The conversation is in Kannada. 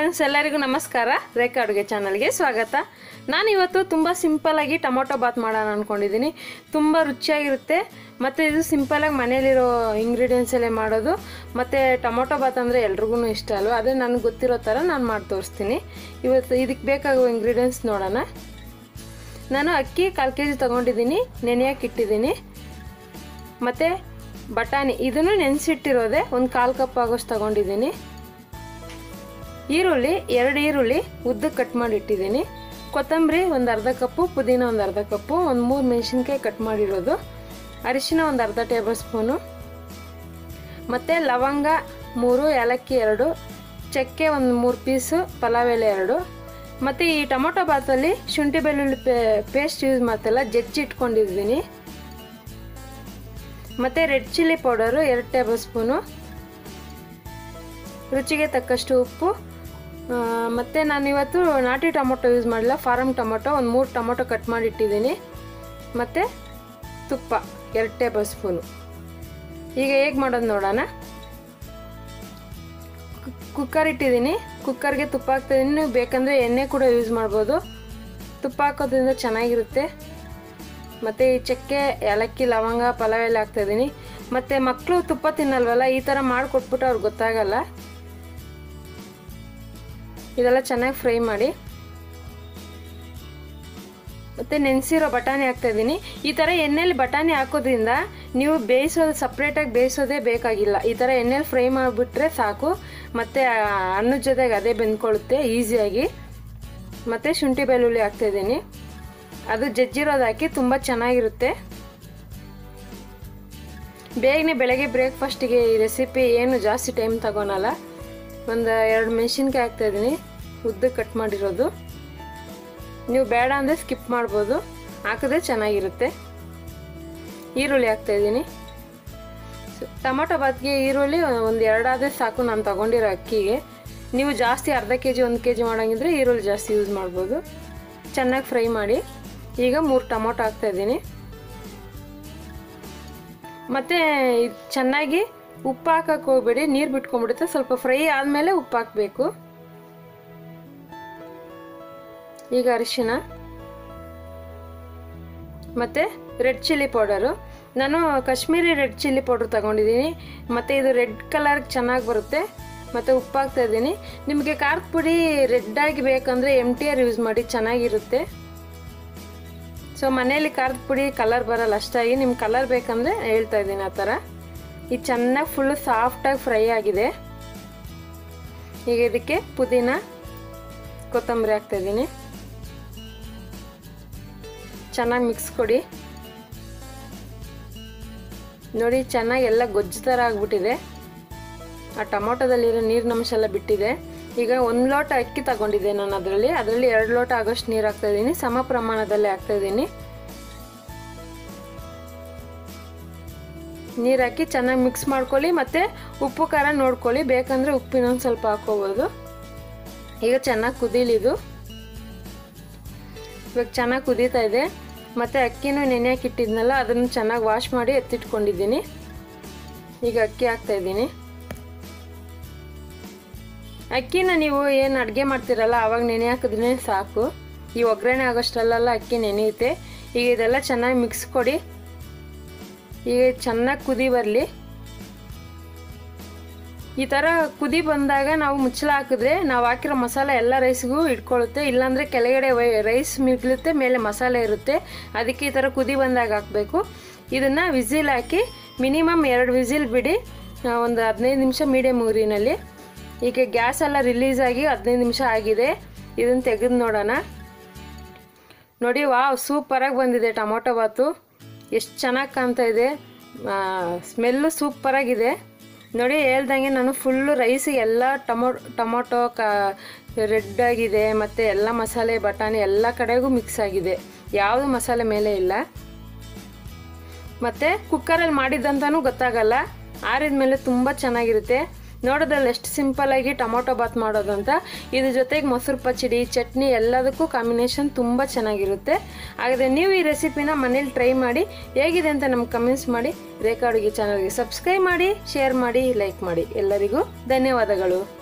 ಫ್ರೆಂಡ್ಸ್ ಎಲ್ಲರಿಗೂ ನಮಸ್ಕಾರ ರೇಖಾ ಅಡುಗೆ ಚಾನಲ್ಗೆ ಸ್ವಾಗತ ನಾನು ಇವತ್ತು ತುಂಬ ಸಿಂಪಲ್ಲಾಗಿ ಟೊಮೊಟೊ ಬಾತ್ ಮಾಡೋಣ ಅಂದ್ಕೊಂಡಿದ್ದೀನಿ ತುಂಬ ರುಚಿಯಾಗಿರುತ್ತೆ ಮತ್ತು ಇದು ಸಿಂಪಲಾಗಿ ಮನೇಲಿರೋ ಇಂಗ್ರೀಡಿಯೆಂಟ್ಸಲ್ಲೇ ಮಾಡೋದು ಮತ್ತು ಟೊಮೊಟೊ ಬಾತ್ ಅಂದರೆ ಎಲ್ರಿಗೂ ಇಷ್ಟ ಅಲ್ವ ಅದೇ ನನಗೆ ಗೊತ್ತಿರೋ ಥರ ನಾನು ಮಾಡಿ ತೋರಿಸ್ತೀನಿ ಇವತ್ತು ಇದಕ್ಕೆ ಬೇಕಾಗುವ ಇಂಗ್ರೀಡಿಯೆಂಟ್ಸ್ ನೋಡೋಣ ನಾನು ಅಕ್ಕಿ ಕಾಲು ಕೆ ಜಿ ತೊಗೊಂಡಿದ್ದೀನಿ ನೆನೆಯಕ್ಕೆ ಇಟ್ಟಿದ್ದೀನಿ ಮತ್ತು ಬಟಾಣಿ ಇದನ್ನು ನೆನೆಸಿಟ್ಟಿರೋದೆ ಒಂದು ಕಾಲು ಕಪ್ ಆಗೋಷ್ಟು ತೊಗೊಂಡಿದ್ದೀನಿ ಈರುಳ್ಳಿ ಎರಡು ಈರುಳ್ಳಿ ಉದ್ದಕ್ಕೆ ಕಟ್ ಮಾಡಿ ಇಟ್ಟಿದ್ದೀನಿ ಕೊತ್ತಂಬರಿ ಒಂದು ಅರ್ಧ ಕಪ್ಪು ಪುದೀನ ಒಂದು ಅರ್ಧ ಕಪ್ಪು ಒಂದು ಮೂರು ಮೆಣಸಿನ್ಕಾಯಿ ಕಟ್ ಮಾಡಿರೋದು ಅರಿಶಿನ ಒಂದು ಅರ್ಧ ಟೇಬಲ್ ಸ್ಪೂನು ಮತ್ತು ಲವಂಗ ಮೂರು ಏಲಕ್ಕಿ ಎರಡು ಚಕ್ಕೆ ಒಂದು ಮೂರು ಪೀಸು ಪಲಾವ್ ಎಲೆ ಎರಡು ಮತ್ತು ಈ ಟೊಮೊಟೊ ಬಾತಲ್ಲಿ ಶುಂಠಿ ಬೆಳ್ಳುಳ್ಳಿ ಪೇ ಪೇಸ್ಟ್ ಯೂಸ್ ಮಾಡ್ತಲ್ಲ ಜಜ್ಜಿ ಇಟ್ಕೊಂಡಿದ್ದೀನಿ ಮತ್ತು ರೆಡ್ ಚಿಲ್ಲಿ ಪೌಡರು ಎರಡು ಟೇಬಲ್ ಸ್ಪೂನು ರುಚಿಗೆ ತಕ್ಕಷ್ಟು ಉಪ್ಪು ಮತ್ತು ನಾನಿವತ್ತು ನಾಟಿ ಟೊಮೊಟೊ ಯೂಸ್ ಮಾಡಿಲ್ಲ ಫಾರಮ್ ಟೊಮೊಟೊ ಒಂದು ಮೂರು ಟೊಮೊಟೊ ಕಟ್ ಮಾಡಿ ಇಟ್ಟಿದ್ದೀನಿ ಮತ್ತು ತುಪ್ಪ ಎರಡು ಟೇಬಲ್ ಸ್ಪೂನು ಈಗ ಹೇಗೆ ಮಾಡೋದು ನೋಡೋಣ ಕುಕ್ಕರ್ ಇಟ್ಟಿದ್ದೀನಿ ಕುಕ್ಕರ್ಗೆ ತುಪ್ಪ ಹಾಕ್ತಾಯಿದ್ದೀನಿ ನೀವು ಬೇಕಂದರೆ ಎಣ್ಣೆ ಕೂಡ ಯೂಸ್ ಮಾಡ್ಬೋದು ತುಪ್ಪ ಹಾಕೋದ್ರಿಂದ ಚೆನ್ನಾಗಿರುತ್ತೆ ಮತ್ತು ಈ ಚಕ್ಕೆ ಏಲಕ್ಕಿ ಲವಂಗ ಪಲಾವ್ ಎಲೆ ಹಾಕ್ತಾಯಿದ್ದೀನಿ ಮತ್ತು ಮಕ್ಕಳು ತುಪ್ಪ ತಿನ್ನಲ್ವಲ್ಲ ಈ ಥರ ಮಾಡಿಕೊಟ್ಬಿಟ್ಟು ಅವ್ರಿಗೆ ಗೊತ್ತಾಗಲ್ಲ ಇದೆಲ್ಲ ಚೆನ್ನಾಗಿ ಫ್ರೈ ಮಾಡಿ ಮತ್ತು ನೆನೆಸಿರೋ ಬಟಾಣಿ ಹಾಕ್ತಾಯಿದ್ದೀನಿ ಈ ಥರ ಎಣ್ಣೆಲಿ ಬಟಾಣಿ ಹಾಕೋದ್ರಿಂದ ನೀವು ಬೇಯಿಸೋದು ಸಪ್ರೇಟಾಗಿ ಬೇಯಿಸೋದೇ ಬೇಕಾಗಿಲ್ಲ ಈ ಥರ ಎಣ್ಣೆಲಿ ಫ್ರೈ ಮಾಡಿಬಿಟ್ರೆ ಸಾಕು ಮತ್ತು ಅನ್ನದ ಜೊತೆಗೆ ಅದೇ ಬೆಂದ್ಕೊಳ್ಳುತ್ತೆ ಈಸಿಯಾಗಿ ಮತ್ತು ಶುಂಠಿ ಬೆಳ್ಳುಳ್ಳಿ ಹಾಕ್ತಾಯಿದ್ದೀನಿ ಅದು ಜಜ್ಜಿರೋದು ಹಾಕಿ ತುಂಬ ಚೆನ್ನಾಗಿರುತ್ತೆ ಬೇಗನೆ ಬೆಳಗ್ಗೆ ಬ್ರೇಕ್ಫಾಸ್ಟಿಗೆ ಈ ರೆಸಿಪಿ ಏನು ಜಾಸ್ತಿ ಟೈಮ್ ತಗೊಳಲ್ಲ ಒಂದು ಎರಡು ಮೆಣಸಿನ್ಕಾಯಿ ಹಾಕ್ತಾಯಿದ್ದೀನಿ ಉದ್ದಕ್ಕೆ ಕಟ್ ಮಾಡಿರೋದು ನೀವು ಬೇಡ ಅಂದರೆ ಸ್ಕಿಪ್ ಮಾಡ್ಬೋದು ಹಾಕಿದ್ರೆ ಚೆನ್ನಾಗಿರುತ್ತೆ ಈರುಳ್ಳಿ ಹಾಕ್ತಾಯಿದ್ದೀನಿ ಟೊಮೊಟೊ ಬಾತ್ಗೆ ಈರುಳ್ಳಿ ಒಂದು ಎರಡಾದರೆ ಸಾಕು ನಾನು ತೊಗೊಂಡಿರೋ ಅಕ್ಕಿಗೆ ನೀವು ಜಾಸ್ತಿ ಅರ್ಧ ಕೆ ಜಿ ಒಂದು ಕೆ ಜಿ ಮಾಡೋಂಗಿದ್ರೆ ಈರುಳ್ಳಿ ಜಾಸ್ತಿ ಯೂಸ್ ಮಾಡ್ಬೋದು ಚೆನ್ನಾಗಿ ಫ್ರೈ ಮಾಡಿ ಈಗ ಮೂರು ಟೊಮೊಟೊ ಹಾಕ್ತಾಯಿದ್ದೀನಿ ಮತ್ತು ಚೆನ್ನಾಗಿ ಉಪ್ಪು ಹಾಕಕ್ಕೆ ಹೋಗ್ಬೇಡಿ ನೀರು ಬಿಟ್ಕೊಂಡ್ಬಿಡುತ್ತೆ ಸ್ವಲ್ಪ ಫ್ರೈ ಆದಮೇಲೆ ಉಪ್ಪು ಹಾಕಬೇಕು ಈಗ ಅರಿಶಿನ ಮತ್ತು ರೆಡ್ ಚಿಲ್ಲಿ ಪೌಡರು ನಾನು ಕಾಶ್ಮೀರಿ ರೆಡ್ ಚಿಲ್ಲಿ ಪೌಡ್ರ್ ತಗೊಂಡಿದ್ದೀನಿ ಮತ್ತು ಇದು ರೆಡ್ ಕಲರ್ಗೆ ಚೆನ್ನಾಗಿ ಬರುತ್ತೆ ಮತ್ತು ಉಪ್ಪು ಹಾಕ್ತಾ ಇದ್ದೀನಿ ನಿಮಗೆ ಖಾರದ ಪುಡಿ ರೆಡ್ಡಾಗಿ ಬೇಕಂದರೆ ಎಮ್ ಟಿ ಆರ್ ಯೂಸ್ ಮಾಡಿ ಚೆನ್ನಾಗಿರುತ್ತೆ ಸೊ ಮನೇಲಿ ಖಾರದ ಪುಡಿ ಕಲರ್ ಬರಲ್ಲ ಅಷ್ಟಾಗಿ ನಿಮ್ಮ ಕಲರ್ ಬೇಕಂದರೆ ಹೇಳ್ತಾ ಇದ್ದೀನಿ ಆ ಥರ ಇದು ಚೆನ್ನಾಗಿ ಫುಲ್ಲು ಸಾಫ್ಟಾಗಿ ಫ್ರೈ ಆಗಿದೆ ಈಗ ಇದಕ್ಕೆ ಪುದೀನ ಕೊತ್ತಂಬರಿ ಹಾಕ್ತಾಯಿದ್ದೀನಿ ಚೆನ್ನಾಗಿ ಮಿಕ್ಸ್ ಕೊಡಿ ನೋಡಿ ಚೆನ್ನಾಗಿ ಎಲ್ಲ ಗೊಜ್ಜು ಥರ ಆಗಿಬಿಟ್ಟಿದೆ ಆ ಟೊಮೊಟೊದಲ್ಲಿರೋ ನೀರಿನ ಅಂಶ ಎಲ್ಲ ಬಿಟ್ಟಿದೆ ಈಗ ಒಂದು ಲೋಟ ಅಕ್ಕಿ ತಗೊಂಡಿದ್ದೆ ನಾನು ಅದರಲ್ಲಿ ಅದರಲ್ಲಿ ಎರಡು ಲೋಟ ಆಗೋಷ್ಟು ನೀರು ಹಾಕ್ತಾಯಿದ್ದೀನಿ ಸಮ ಪ್ರಮಾಣದಲ್ಲಿ ಹಾಕ್ತಾಯಿದ್ದೀನಿ ನೀರು ಹಾಕಿ ಚೆನ್ನಾಗಿ ಮಿಕ್ಸ್ ಮಾಡ್ಕೊಳ್ಳಿ ಮತ್ತು ಉಪ್ಪು ಖಾರ ನೋಡ್ಕೊಳ್ಳಿ ಬೇಕಂದರೆ ಉಪ್ಪಿನೊಂದು ಸ್ವಲ್ಪ ಹಾಕ್ಕೋಬೋದು ಈಗ ಚೆನ್ನಾಗಿ ಕುದೀಲಿದು ಇವಾಗ ಚೆನ್ನಾಗಿ ಕುದೀತಾ ಇದೆ ಮತ್ತು ಅಕ್ಕಿನೂ ನೆನೆಯಕ್ಕೆ ಇಟ್ಟಿದ್ನಲ್ಲ ಅದನ್ನು ಚೆನ್ನಾಗಿ ವಾಶ್ ಮಾಡಿ ಎತ್ತಿಟ್ಕೊಂಡಿದ್ದೀನಿ ಈಗ ಅಕ್ಕಿ ಹಾಕ್ತಾಯಿದ್ದೀನಿ ಅಕ್ಕಿನ ನೀವು ಏನು ಅಡುಗೆ ಮಾಡ್ತೀರಲ್ಲ ಆವಾಗ ನೆನೆ ಹಾಕಿದ್ರೆ ಸಾಕು ಈ ಒಗ್ಗರಣೆ ಆಗೋಷ್ಟರಲ್ಲೆಲ್ಲ ಅಕ್ಕಿ ನೆನೆಯುತ್ತೆ ಈಗ ಇದೆಲ್ಲ ಚೆನ್ನಾಗಿ ಮಿಕ್ಸ್ ಕೊಡಿ ಈಗ ಚೆನ್ನಾಗಿ ಕುದಿ ಬರಲಿ ಈ ಥರ ಕುದಿ ಬಂದಾಗ ನಾವು ಮುಚ್ಚಳ ಹಾಕಿದ್ರೆ ನಾವು ಹಾಕಿರೋ ಮಸಾಲೆ ಎಲ್ಲ ರೈಸ್ಗೂ ಇಟ್ಕೊಳ್ಳುತ್ತೆ ಇಲ್ಲಾಂದರೆ ಕೆಳಗಡೆ ವೈ ರೈಸ್ ಮಿಗ್ಲುತ್ತೆ ಮೇಲೆ ಮಸಾಲೆ ಇರುತ್ತೆ ಅದಕ್ಕೆ ಈ ಥರ ಕುದಿ ಬಂದಾಗ ಹಾಕಬೇಕು ಇದನ್ನು ವಿಸಿಲ್ ಹಾಕಿ ಮಿನಿಮಮ್ ಎರಡು ವಿಸಿಲ್ ಬಿಡಿ ಒಂದು ಹದಿನೈದು ನಿಮಿಷ ಮೀಡಿಯಮ್ ಊರಿನಲ್ಲಿ ಈಗ ಗ್ಯಾಸ್ ಎಲ್ಲ ರಿಲೀಸ್ ಆಗಿ ಹದಿನೈದು ನಿಮಿಷ ಆಗಿದೆ ಇದನ್ನು ತೆಗೆದು ನೋಡೋಣ ನೋಡಿ ವಾವ್ ಸೂಪರಾಗಿ ಬಂದಿದೆ ಟೊಮೊಟೊ ಬಾತು ಎಷ್ಟು ಚೆನ್ನಾಗಿ ಕಾಣ್ತಾ ಇದೆ ಸ್ಮೆಲ್ಲು ಸೂಪರಾಗಿದೆ ನೋಡಿ ಹೇಳ್ದಂಗೆ ನಾನು ಫುಲ್ಲು ರೈಸಿಗೆ ಎಲ್ಲ ಟೊಮೊ ಟೊಮೊಟೊ ಕ ರೆಡ್ ಆಗಿದೆ ಮತ್ತು ಎಲ್ಲ ಮಸಾಲೆ ಬಟಾಣಿ ಎಲ್ಲ ಕಡೆಗೂ ಮಿಕ್ಸ್ ಆಗಿದೆ ಯಾವುದು ಮಸಾಲೆ ಮೇಲೆ ಇಲ್ಲ ಮತ್ತು ಕುಕ್ಕರಲ್ಲಿ ಮಾಡಿದ್ದಂತನೂ ಗೊತ್ತಾಗಲ್ಲ ಆರಿದ ಮೇಲೆ ತುಂಬ ಚೆನ್ನಾಗಿರುತ್ತೆ ನೋಡೋದ್ರಲ್ಲಿ ಎಷ್ಟು ಸಿಂಪಲ್ಲಾಗಿ ಟೊಮೊಟೊ ಬಾತ್ ಮಾಡೋದು ಅಂತ ಇದ್ರ ಜೊತೆಗೆ ಮೊಸರು ಪಚ್ಚಡಿ ಚಟ್ನಿ ಎಲ್ಲದಕ್ಕೂ ಕಾಂಬಿನೇಷನ್ ತುಂಬ ಚೆನ್ನಾಗಿರುತ್ತೆ ಹಾಗಾದರೆ ನೀವು ಈ ರೆಸಿಪಿನ ಮನೇಲಿ ಟ್ರೈ ಮಾಡಿ ಹೇಗಿದೆ ಅಂತ ನಮ್ಗೆ ಕಮೆಂಟ್ಸ್ ಮಾಡಿ ರೇಖಾ ಅಡುಗೆ ಚಾನಲ್ಗೆ ಸಬ್ಸ್ಕ್ರೈಬ್ ಮಾಡಿ ಶೇರ್ ಮಾಡಿ ಲೈಕ್ ಮಾಡಿ ಎಲ್ಲರಿಗೂ ಧನ್ಯವಾದಗಳು